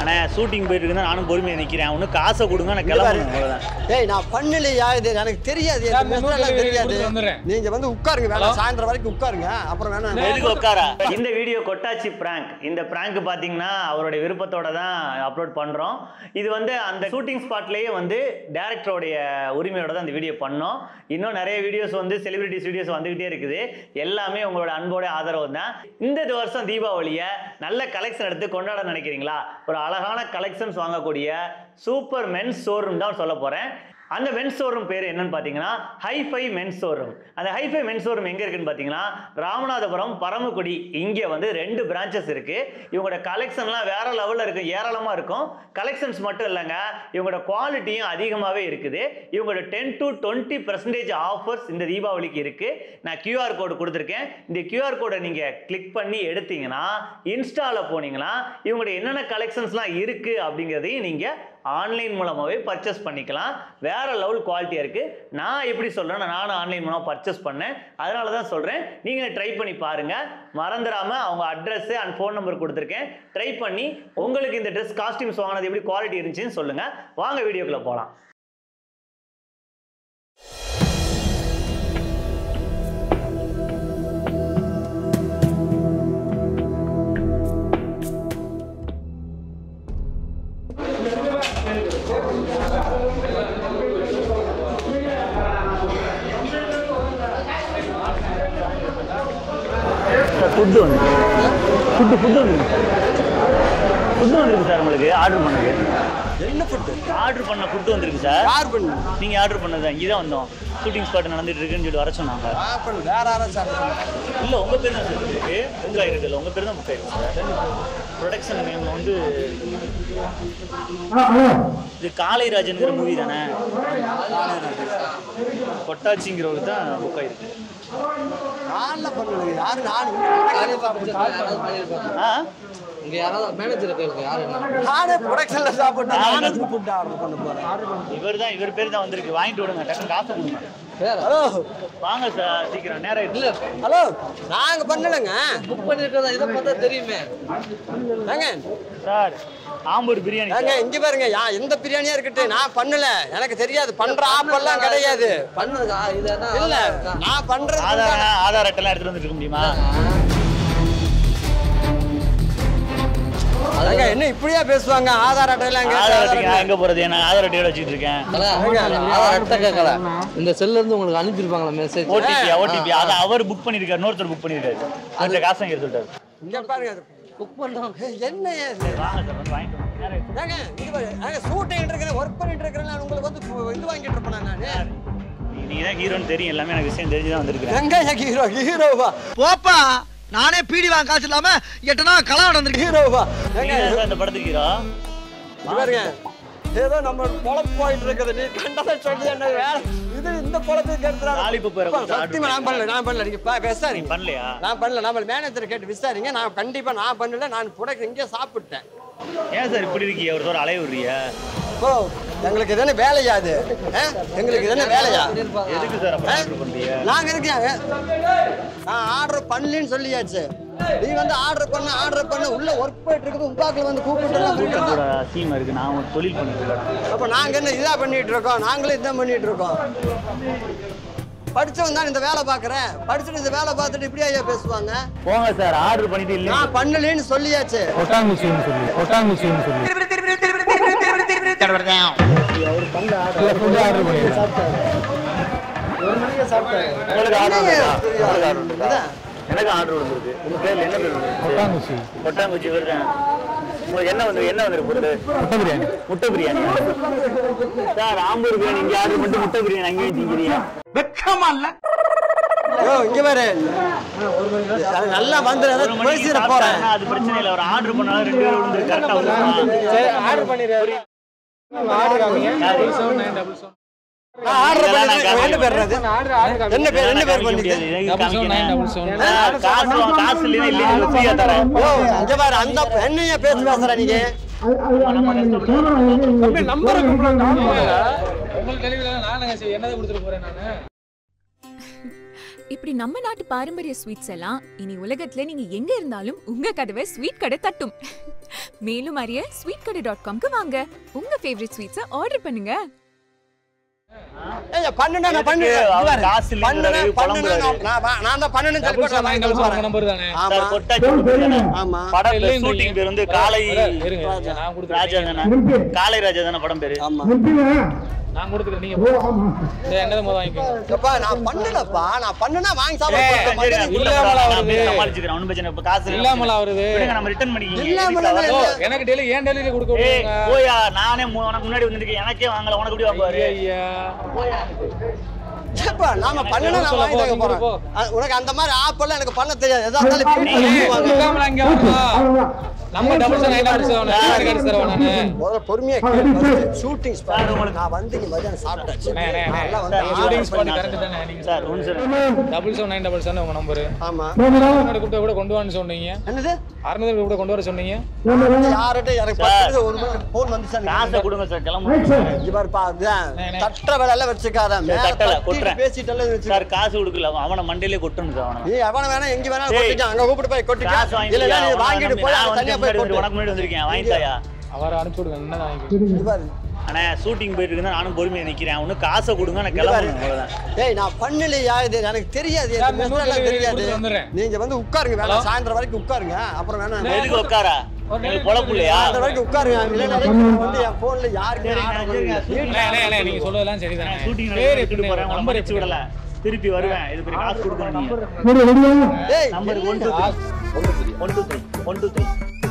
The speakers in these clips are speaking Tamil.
அண்ணா ஷூட்டிங் போயிட்டு இருக்குன்னா நானும் பொறுமையாக நிற்கிறேன் ஒன்றும் காசை கொடுங்க நான் கிளம்பணும் அவ்வளோதான் ஏய் நான் பண்ணலையா இது எனக்கு தெரியாது சார், எனக்கு இந்த மெத்தட் எல்லாம் நூறு தெரியாது கொடுத்து வந்துடுறேன். நீங்க வந்து உட்காருங்க வேணாம் சாயந்தரம் வரைக்கும் உட்காருங்க அப்புறம் வேணாம் எதுக்கு உட்காரா இந்த வீடியோ கொட்டாச்சி பிராங்க் இந்த பிராங்க் பார்த்தீங்கன்னா அவருடைய விருப்பத்தோட தான் அப்லோட் பண்ணுறோம் இது வந்து அந்த ஷூட்டிங் ஸ்பாட்லேயே வந்து டேரக்டருடைய உரிமையோட தான் இந்த வீடியோ பண்ணோம் இன்னும் நிறைய வீடியோஸ் வந்து செலிபிரிட்டிஸ் வீடியோஸ் வந்துகிட்டே இருக்குது எல்லாமே உங்களோட அன்போட ஆதரவு தான் இந்த வருஷம் தீபாவளியை நல்ல கலெக்ஷன் எடுத்து கொண்டாட நினைக்கிறீங்களா ஒரு அழகான கலெக்ஷன்ஸ் வாங்கக்கூடிய சூப்பர் மென்ஸ் ஷோரூம் தான் சொல்ல போகிறேன் அந்த மென்ஸ் ஷோரூம் பேர் என்னன்னு பார்த்தீங்கன்னா ஹைஃபை மென்ஸ் ஷோரூம் அந்த ஹைஃபை மென்ஸ் ஷோரூம் எங்கே இருக்குன்னு பார்த்தீங்கன்னா ராமநாதபுரம் பரமக்குடி இங்கே வந்து ரெண்டு பிரான்ச்சஸ் இருக்கு இவங்களோட கலெக்ஷன்லாம் வேற லெவலில் இருக்கு ஏராளமாக இருக்கும் கலெக்ஷன்ஸ் மட்டும் இல்லைங்க இவங்களோட குவாலிட்டியும் அதிகமாகவே இருக்குது இவங்களோட ten to twenty percentage offers இந்த தீபாவளிக்கு இருக்கு நான் QR கோடு கொடுத்துருக்கேன் இந்த QR கோடை நீங்கள் கிளிக் பண்ணி எடுத்தீங்கன்னா இன்ஸ்டாவில் போனீங்கன்னா இவங்களுடைய என்னென்ன கலெக்ஷன்ஸ்லாம் இருக்கு அப்படிங்கிறதையும் நீங்கள் ஆன்லைன் மூலமாகவே பர்ச்சேஸ் பண்ணிக்கலாம் வேற லெவல் குவாலிட்டியாக இருக்குது நான் எப்படி சொல்கிறேன்னா நானும் ஆன்லைன் மூலமாக பர்ச்சேஸ் பண்ணேன் அதனால தான் சொல்கிறேன் நீங்கள் ட்ரை பண்ணி பாருங்கள் மறந்துடாமல் அவங்க அட்ரஸ் அண்ட் ஃபோன் நம்பர் கொடுத்துருக்கேன் ட்ரை பண்ணி உங்களுக்கு இந்த ட்ரெஸ் காஸ்டியூம்ஸ் வாங்கினது எப்படி குவாலிட்டி இருந்துச்சுன்னு சொல்லுங்கள் வாங்க வீடியோக்குள்ளே போகலாம் ஃபுட்டு வந்து ஃபுட்டு ஃபுட்டு வந்து ஃபுட்டு வந்துருக்கு சார் உங்களுக்கு ஆர்டர் பண்ணது என்ன ஃபுட்டு ஆர்டர் பண்ண ஃபுட்டு வந்திருக்கு சார் யார் பண்ணு நீங்கள் ஆர்டர் பண்ணது தான் இங்கே தான் வந்தோம் ஷூட்டிங் ஸ்பாட் நடந்துட்டு இருக்குன்னு சொல்லி வர சொன்னாங்க யார் பண்ணு வேற யாரும் சார் இல்லை உங்கள் பேர் தான் சார் இருக்கு புக் ஆகிருக்குல்ல உங்கள் பேர் தான் புக் ஆகிருக்கு சார் ப்ரொடக்ஷன் நேம் வந்து இது காளைராஜனுங்கிற மூவி தானே கொட்டாச்சிங்கிறவருக்கு தான் புக் ஆகிருக்கு நான்ல பண்ணுங்க யாரு நான் ஆ இங்க யாராவது மேனேஜர் கேளுங்க யாரு என்ன நானே ப்ரொடக்ஷன்ல சாப்பிட்டு நானே ஃபுட் ஆர்டர் பண்ண போறேன் இவர் தான் இவர் பேர் தான் வந்திருக்கு வாங்கிட்டு விடுங்க டக்குனு காசு கொடுங்க வேற ஹலோ வாங்க சார் சீக்கிரம் நேரம் ஆயிடுச்சு. இல்ல ஹலோ நாங்க பண்ணலங்க புக் பண்ணிருக்கதா இதை பார்த்தா தெரியுமே ஏங்க சார் ஆம்பூர் பிரியாணி ஏங்க இங்க பாருங்க யா எந்த பிரியாணியா இருக்கட்டும் நான் பண்ணல எனக்கு தெரியாது பண்ற ஆப்பெல்லாம் கிடையாது பண்ணது ஆ, இது என்ன இல்ல நான் பண்றது ஆதார் ஆதார் அட்டைலாம் எடுத்துட்டு வந்துட்டு இருக்க முடியுமா ஏங்க என்ன இப்படியா பேசுவாங்க ஆதார் அட்டையெல்லாம் எங்க ஆதார் ஆதார் அட்டைக்கு அட்டை? நான் எங்க போறது நான் ஆதார் அட்டையோட வச்சுட்டு இருக்கேன் கலை, ஆதார் அட்டை கேட்கல இந்த செல்ல இருந்து உங்களுக்கு அனுப்பியிருப்பாங்களா மெசேஜ் ஓடிபி ஓடிபி அதை அவர் புக் பண்ணிருக்காரு இன்னொருத்தர் புக் பண்ணிருக்காரு அந்த காசு வாங்கி சொல்லிட்டாரு இங்க பாருங்க புக் பண்றோம் ஏய், என்ன இது? வாங்க சார் வந்து வாங்கிட்டு வாங்க. நேரம் ஆயிடுச்சு. ஏங்க இங்க பாருங்க ஏங்க ஷூட்டிங் இருக்கிறேன் ஒர்க் பண்ணிட்டு இருக்கிறேன் நான் உங்களுக்கு வந்து பு- இது வாங்கிட்டு இருப்பேன் நானு நீ- நீங்க தான் ஹீரோன்னு தெரியும் எல்லாமே எனக்கு விஷயம் தெரிஞ்சு தான் வந்திருக்கிறேன் எங்க எனக்கு ஹீரோ ஹீரோவா போப்பா நானே பீடி வாங்க காசு இல்லாம எட்டனா கலா நடந்திருக்கு ஹீரோவா நீங்க ஏங்க தான் சார் இந்த படத்துக்கு ஹீரோ இங்க பாருங்க ஏதோ நம்ம பொழப்பு போயிட்டு இருக்குது நீ கண்டதை சொல்லி என்ன வேலை இது இந்த பொழப்புக்கு எடுத்துறாங்க லாலிபப் வேற கொடுத்து சத்தியமா நான் பண்ணல நான் பண்ணல நீங்க பா- நீ விசாரிங்க பண்ணலையா நான் பண்ணல நம்ம மேனேஜர் கேட்டு விசாரிங்க நான் கண்டிப்பா நான் பண்ணல நான் புடக்கு இங்கே சாப்பிட்டேன் ஏன் சார் இப்படி இருக்கீங்க ஒரு தோற அலைய விடுறிய ஓ எங்களுக்கு இதுன்னு வேலையா அது ஆ? எங்களுக்கு இதுன்னு வேலையா எதுக்கு சார் அப்ப ஆர்டர் பண்றீங்க நாங்க இருக்கேன் நான் ஆர்டர் பண்ணலன்னு சொல்லியாச்சு நீ வந்து ஆர்டர் பண்ண ஆர்டர் பண்ண உள்ள ஒர்க் போயிட்டு இருக்குது உப்பாக்குல வந்து கூப்பிட்டு எல்லாம் போயிட்டு கூட சீமா இருக்கு நான் ஒரு தொழில் பண்ணிட்டு இருக்கேன் அப்ப நாங்க என்ன இதா பண்ணிட்டு இருக்கோம் நாங்களும் இதான் பண்ணிட்டு இருக்கோம் படிச்சவன் தான் இந்த வேலை பாக்குறேன் படிச்சுட்டு இந்த வேலை பார்த்துட்டு இப்படி ஐயா பேசுவாங்க போங்க சார் ஆர்டர் பண்ணிட்டு இல்லையா நான் பண்ணலேன்னு சொல்லியாச்சு கொட்டாங்குச்சின்னு சொல்லி கொட்டாங்குச்சின்னு சொல்லி ஃபுட் ஆர்டர் பண்ணிருக்கேன் உங்களுக்கு ஆர்டர் என்னங்க வந்திருக்கா? இது? உங்களுக்கு ஆர்டர் வந்திருக்கா? இதான். எனக்கு ஆர்டர் வந்திருக்கு உங்க பேர்ல என்ன பேர் வந்திருக்கு? கொட்டாங்குச்சி கொட்டாங்குச்சி வருதேன் உங்களுக்கு என்ன வந்து என்ன வந்திருக்கு பொருள் முட்டை பிரியாணி முட்டை பிரியாணி சார் ஆம்பூர் பிரியாணி இங்க ஆர்டர் பண்ணிட்டு முட்டை பிரியாணி அங்கேயும் திங்கிறீங்க யோ இங்க பாரு அது நல்லா வந்து ஒரு ஏதாவது மணிக்கு பேசிட போறேன் சாப்பிட்டாங்கன்னா அது பிரச்சனை இல்லை ஒரு ஆர்டர் பண்ணாலும் ரெண்டு பேரும் விழுந்து கரெக்டா வந்துருமா ஆர்டர் பண்ணிடுறாரு ஆர்டர் காமிங்க double seven nine double seven நான் ஆர்டர் இதெல்லாம் நான் பண்ணி என்ன பேர் அது ஆர்டர் ஆர்டர் என்ன பேர் என்ன பேர் காமிக்க பண்ணிட்டு முடியாது. எனக்கு double seven nine double seven காமிக்கிறேன். ஆ, காசு வா- காசு இல்லைன்னா இல்லைன்னு ஃப்ரீயா தரேன் யோ இங்க பாரு அந்த என்னைய பேசி பேசுற நீங்க நம்பர் உங்களுக்கு டெலிவரி நான் என்னதை கொடுத்துட்டு போறேன் நானு இப்படி நம்ம நாட்டு பாரம்பரிய ஸ்வீட்ஸ் எல்லாம் இனி உலகத்துல நீங்க எங்க இருந்தாலும் உங்க கதவை ஸ்வீட் கடை தட்டும் மேலும் அறிய ஸ்வீட் கடை டாட் காம்க்கு வாங்க உங்க ஃபேவரட் ஸ்வீட்ஸை ஆர்டர் பண்ணுங்க ஏய் பண்ணுனா நான் எதுக்கு? அவர் பண்ணுறேன் காசு இல்லைங்கிறாரு, பண்ணுனா பண்ணுனா புலம்புறாரு. நான் நான் வா- நான் தான் பண்ணணும்னு சொல்லி டபுள் போட்டு seven nine double seven number தானே ஆமா சார் கொட்டாச்சி கொடுக்குறேன். ஆமா படம் பேர் இல்லைன்றீங்க. ஷூட்டிங் பேர் வந்து காலை இருங்க, இருங்க நான் ராஜா கொடுத்துக்கிறேன் தானே காலை ராஜா தானே படம் பேரு ஆமா நான் கொடுத்துக்கிறேன் நீங்க சரி, என்னது முதல் வாங்கிக்கோங்க எப்பா நான் பண்ணலப்பா நான் பண்ணுனா வாங்கி சாப்பிட ஏய், போறேன். மரியாதை இல்ல, கொடுத்தா இல்லாமலா நான் வருது? அப்படியே சமாளிச்சுக்கிறேன் ஒண்ணும் பிரச்சனை இல்ல. இப்ப காசு இல்ல. இல்லாமலா வருது விடுங்க, நம்ம ரிட்டர்ன் பண்ணிக்கிங்க இல்லாமலா எதுக்கு ஓ, அவ்வளவு? எனக்கு டெய்லி ஏன் டெய்லி கொடுக்க ஏய், விடுங்க போயா நானே மு- உனக்கு முன்னாடி வந்துருக்கேன் எனக்கே வாங்கல உனக்கு எப்படி வாங்குவாரு ஐயா ஏப்பா நாம பண்ணுனா நான் சொல்ல வாங்கி போ, தர நீ போறேன் போ. அ- உனக்கு அந்த மாதிரி ஆப் எல்லாம் எனக்கு பண்ண தெரியாது எதா இருந்தாலும் வீட்டுல ஏய், சொல்லுவாங்க. கொடுக்காமல இங்க வாங்க. நம்ம double seven nine double seven அடிச்சு தருவேன் நானு முதல்ல பொறுமையா கேளு ஷூட்டிங் ஸ்பாட் நான் வந்து இங்க மதியானம் சாப்பிட்டாச்சு நே, நே, நே. நல்லா வந்து சார், ஆர்டர் ஷூட்டிங் ஸ்பாட் பண்ணி- கரெக்ட் தானே நீங்க சார் ஒன்று sir double seven nine double seven உங்க நம்பரு ஆமா அறுநூறு கூப்பிட்டு கூட கொண்டு வான்னு சொன்னீங்க என்னது அறுநூறு கூட கொண்டு வர சொன்னீங்க யார்கிட்ட எனக்கு பக்கத்துல ஒரு மணி போன் வந்துச்சு காசை கொடுங்க சார் கிளம்புங்க இங்க பாருப்பா அதுதான் நே, நே. தட்டுற வேலை எல்லாம் வச்சுக்காத மேல தட்டல, தட்டி கொட்டுறேன். பேசிட்டெல்லாம் வச்சு சார் காசு கொடுக்கல அவன் அவனை மண்டையிலே கொட்டணும் சார் அவனை நீ எவன வேணா எங்க வேணாலும் ஏய். கொட்டிக்க அங்க கூப்பிட்டு போய் கொட்டிக்க காசு வாங்கி இல்ல நீ வாங்கிட்டு போய் நான் அங்க வந்து தனியா போய் முன்னாடி வந்து கொட்டு உனக்கு முன்னாடி வந்திருக்கேன் வாங்கிட்டாயா அவரை அனுப்பிச்சு விடுங்க என்ன வாங்கிக்கோ இங்க பாரு. அண்ணா ஷூட்டிங் போயிட்டு இருந்தா நானும் பொறுமையா நிக்கிறேன் ஒன்னும் காசை கொடுங்க நான் இங்க பாரு. கிளம்பணும் அவ்வளவுதான் ஏய் நான் பண்ணலையா இது எனக்கு தெரியாது சார், எனக்கு நான் மெத்தட் எல்லாம் நூத்தி தெரியாது கொடுத்து வந்துடுறேன். நீங்க வந்து உட்காருங்க வேணாம் ஹலோ? சாயந்தரம் வரைக்கும் உட்காருங்க அப்புறம் வேணாம் எதுக்கு உட்காரா எனக்கு பொழப்பு இல்லையா சாயந்தரம் வரைக்கும் உட்காருங்க இல்லைன்னா நான் வந்து என் போன்ல யாருக்கு சரிங்க, ஆர்டர் சரிங்க. பண்ணி- அண்ணே, அண்ணே, அண்ணே, நீங்க சொல்றதெல்லாம் சரிதானே ஷூட்டிங் பேர் எடுத்துட்டு போறேன் உங்களை நம்பர் மறைச்சு விடல திருப்பி வருவேன் இது பெரிய காசு கொடுக்கணும் நீங்க ஏய் number one two one two three one two three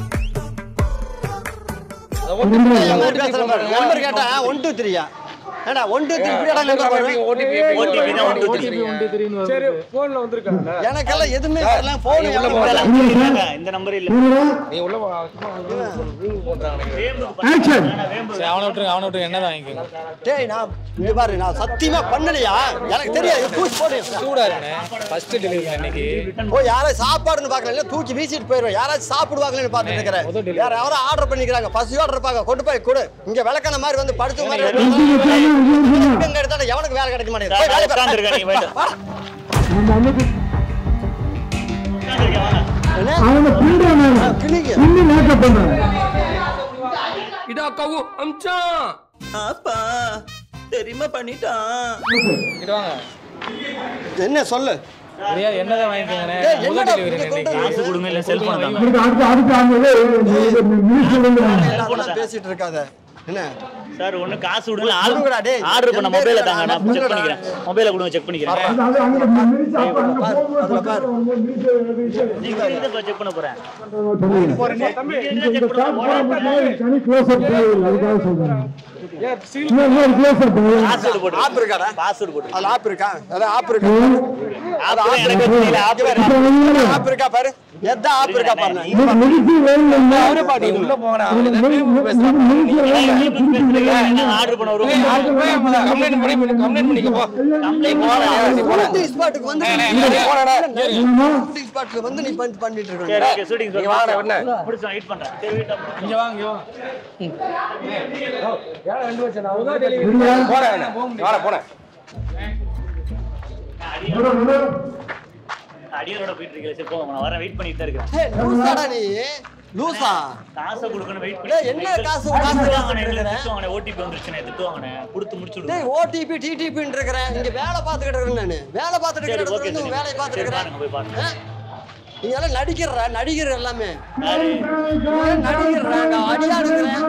number பேசுறேன் பாரு. நம்பர் கேட்டா ஒன் டூ த்ரீயா ஏடா ஒன் டூ த்ரீ இப்படியாடா நம்பர் வரும் OTP தான் ஒன் டூ த்ரீ சரி எனக்கெல்லாம் எதுவுமே வரல போன் இதெல்லாம் சொல்லிருக்காங்க. இந்த நம்பர் இல்ல நீ உள்ள வா. வேம்புக்கு பண்ணா வேம்பு சரி, அவனை விட்டுருங்க அவனை விட்டுருங்க என்னதான் வாங்கிக்கோங்க டேய் நான் இங்க பாரு நான் சத்தியமா பண்ணலையா எனக்கு தெரியாது தூக்கி போடு சூடா இருக்கண்ணே ஃபர்ஸ்ட் டெலிவரி அன்னைக்கு ஓ யாராவது சாப்பாடுன்னு பார்க்கல இல்ல தூக்கி வீசிட்டு போயிடுவோம் யாராச்சும் சாப்பிடுவாங்களேன்னு பார்த்துட்டு இருக்கிறேன் முதல் delivery. வேற யாரும் ஆர்டர் பண்ணிக்கிறாங்க பசியோட இருப்பாங்க கொண்டு போய் கொடு இங்க விளக்கண மாதிரி வந்து படுத்த மாதிரி எங்க எடுத்தாலும் எவனுக்கு வேலை கிடைக்க மாட்டேங்குது போய் வேலை பாரு. உட்காந்துருக்க நீ போயிட்டு வா. உட்காந்துருக்க வாங்க ஆ, கிளிங்க. இதா கவு அம்ச்சான் அப்பா தெரியுமா பண்ணிட்டான் இங்க வாங்க என்ன சொல்லு சரியா என்னதான் வாங்கிக்கோங்கண்ணே ஏய், முதல் என்னடா டெலிவரி இப்படி அன்னைக்கு காசு கொடுங்க இல்ல செல்போன் தாங்க அதெல்லாம் பேசிட்டு இருக்காத என்ன சார் ஒண்ணு காசு விடுங்க கொடுங்கடா, டேய். ஆர்டர் பண்ண என் பேர் மொபைல நான் தாங்க நான் செக் கொடுங்கடா. பண்ணிக்கிறேன் மொபைல கொடுங்க செக் பண்ணிக்கிறேன் அதுல பாரு நீங்க இருந்து செக் பண்ண போறேன் இங்க இருந்து check பண்ண போறேன். பாஸ்வேர்டு போட்டு ஆப் இருக்காடா பாஸ்வேர்டு போட்டு அதுல ஆப் இருக்கா அதான் ஆப் இருக்கா அது ஆப் ஆப் எனக்கு தெரியல ஆப் இருக்கா ஆப் இருக்கா பாரு எந்த ஆப் இருக்கா பாரு அவரே பாட்டி உள்ள போங்கடா ஆர்டர் பண்ண வருவோம் கம்ப்ளைண்ட் பண்ணி கம்ப்ளைண்ட் பண்ணிக்க போ கம்ப்ளைண்ட் போடா ஷூட்டிங் ஸ்பாட்டுக்கு வந்து ஷூட்டிங் ஸ்பாட்டுக்கு வந்து நீ பண்ணி பண்ணிட்டு சரி இருக்க ஓகே ஷூட்டிங் நீங்க வாங்க, உடனே. முடிச்சோம் வெயிட் பண்றேன் சரி வெயிட் பண்றேன் இங்க வாங்க இங்க வாங்க போறேன் வாடா போறேன் அடியரோட போயிட்டு இருக்கல சரி போங்க நான் வரேன் வெயிட் பண்ணிட்டு தான் இருக்கேன் ஏய், லூசாடா நீ லூசா காசை கொடுக்கணும் வெயிட் டேய், பண்ணி என்ன காசு, காசு திட்டுவாங்கண்ணே, காசு எங்களை திட்டுவாங்கண்ணே, OTP வந்துருச்சுண்ணே, திட்டுவாங்கண்ணே. கொடுத்து முடிச்சு விடுங்க. டேய் ஓடிபி டிடிபின்னு இருக்கிறேன் இங்க வேலை பார்த்துக்கிட்டு இருக்கேன் நானு வேலை பார்த்துட்டு சரி, இருக்கிற okay, இடத்துல சரி. வந்து வேலையை பார்த்துட்டு சரி, இருக்கிறேன் பாருங்க, போய் பாருங்க. ஆ? நீங்க எல்லாம் நடிக்கிறா நடிகர் எல்லாமே யாரு? நீங்க நடிகர்றா நான் அடியாடுக்கிறேன்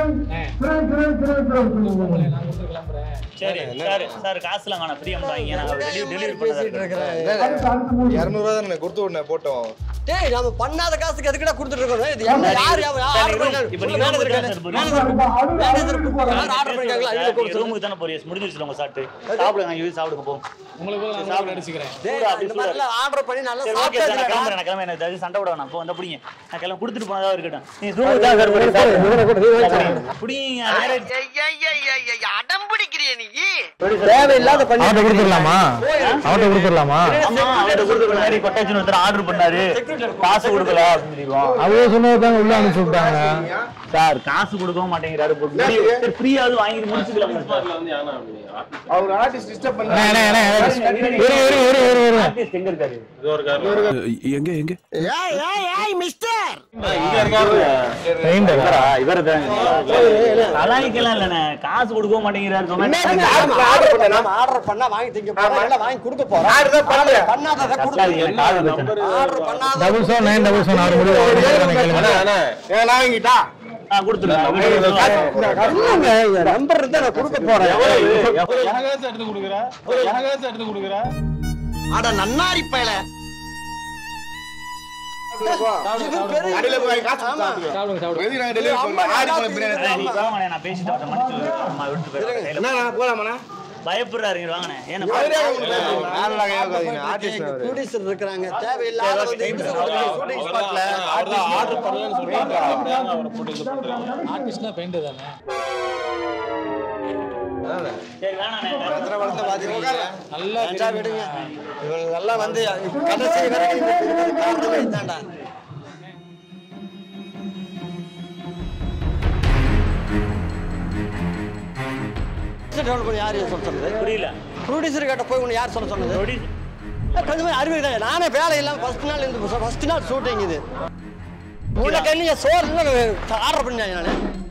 நான் கொடுத்து கிளம்புறேன் சரி, சார், சார், காசுலாம் வேணாம், free அனுப்புறாங்க. நான் delivery- delivery பண்ணதா பேசிட்டு இருக்கேன். இருக்கிறேன் இரநூறுவா தானே கொடுத்து விடனே போட்டோம் டேய் நாம பண்ணாத காசுக்கு எதுக்குடா கொடுத்துட்டு இருக்கோம் இது என்ன யார் யார் சார், ஆர்டர் நீங்க பண்ணாங்க இப்ப நீங்க மேனேஜர் room இருக்கானே தான் சார் போறீங்க. மேனேஜர் மேனேஜர் யார் ஆர்டர் பண்ணிருக்காங்களா சார், ஐயோ நீங்க கொடுத்து room க்கு தானே போறீங்க. முடிஞ்சிருச்சுல உங்க சாப்பிட்டு. சாப்பிடுங்க, அங்க போய் சாப்பிடுங்க, போங்க. உங்களுக்கு போது நான் சாப்பிட அடிச்சுக்கிறேன் டேய் சூடா, அப்படி இந்த சூடா மாதிரி ஆர்டர் பண்ணி நல்லா சரி, okay சார், நான் சாப்பிட்டு கிளம்புறேன், நான் கிளம்புறேன். எனக்கு தயவு செய்து சண்டை போட வேணாம். போ, இந்தா பிடிங்க. நான் கிளம்பி கொடுத்துட்டு போனதா இருக்கட்டும். நீங்க room க்கு தான் சார் போறீங்க, சாப்பிடுங்க. பிடிங்க, நேரா- அடம் பிடிக்கிறிய நீ தேவையில்லாத பண்ணி அவன்கிட்ட கொடுத்துடலாமா அவன்கிட்ட கொடுத்துடலாமா ஆமா, அவர்ட்ட கொடுத்துட்டு மாதிரி கொட்டாச்சின்னு ஒருத்தர் order பண்ணாரு. காசு கொடுக்கல அப்படின்னு சொல்லிடுவோம். அவங்க சொன்னது தாங்க உள்ள அனுப்பிச்சு விட்டாங்க சார் காசு கொடுக்கவும் மாட்டேங்கிறாரு சரி ஃப்ரீயாவது வாங்கி முடிச்சுக்கலாம் சார் அவர் ஆர்டிஸ்ட் டிஸ்டர்ப் அண்ணா, அண்ணா, அண்ணா, இரு, இரு, இரு, இரு, இரு. ஆர்டிஸ்ட் எங்க இருக்காரு எங்க எங்க ஏய் ஏய் ஏய் மிஸ்டர் இவரா இவர கலாய்க்கலாம் இல்லண்ணே காசு கொடுக்கவும் மாட்டேங்கிறாரு ஆர்டர் பண்ண நாம ஆர்டர் பண்ணா வாங்கி திங்க போறோம் இல்ல வாங்கி கொடுக்க போறோம் ஆர்டர் தான் பண்ணல. பண்ணாததை கொடுக்க ஆர்டர் பண்ணாத double seven nine double seven ஆறு முடிவு ஏன் நான் வாங்கிட்டா இல்லங்க நம்பர் இருந்தா நான் கொடுக்க போறேன் அட நன்னாரி பயல கடையில போய் காசு கொடுத்து சாப்பிடுங்க சாப்பிடுங்க எதுக்கு நாங்க டெலிவரி பண்ணோம் ஆடி பண்ண பிரியாணி நான் பேசிட்டு வரேன், மன்னிச்சு விடுங்க. அம்மா விட்டு போயிடுறேன். என்ன போலாமாண்ணா பயப்படுறாரு இங்க வாங்கண்ணே ஏன்னா ஆர்டிஸ்ட் ப்ரொடியூசர் இருக்காங்க தேவையில்லாத வந்து ஷூட்டிங் ஸ்பாட்ல ஆர்டிஸ்ட்னா பெயிண்ட் தானே சரி வேணாண்ணே நல்லா நல்லா விடுங்க இவங்க எல்லாம் வந்து கடைசி வரைக்கும் இருக்கிறது காரணமே இதான்டா டெவலப் பண்ணி யார் சொல்ல சொன்னது புரியல ப்ரொடியூசர் கிட்ட போய் உன்னை யார் சொல்ல சொன்னது Producer- கொஞ்சம் அறிவு தான் நானே வேலை இல்லாம ஃபர்ஸ்ட் நாள் இருந்து ஃபர்ஸ்ட் நாள் ஷூட்டிங் இது உனக்கு நீங்க சோறு ஆர்டர் பண்ணேன் நான்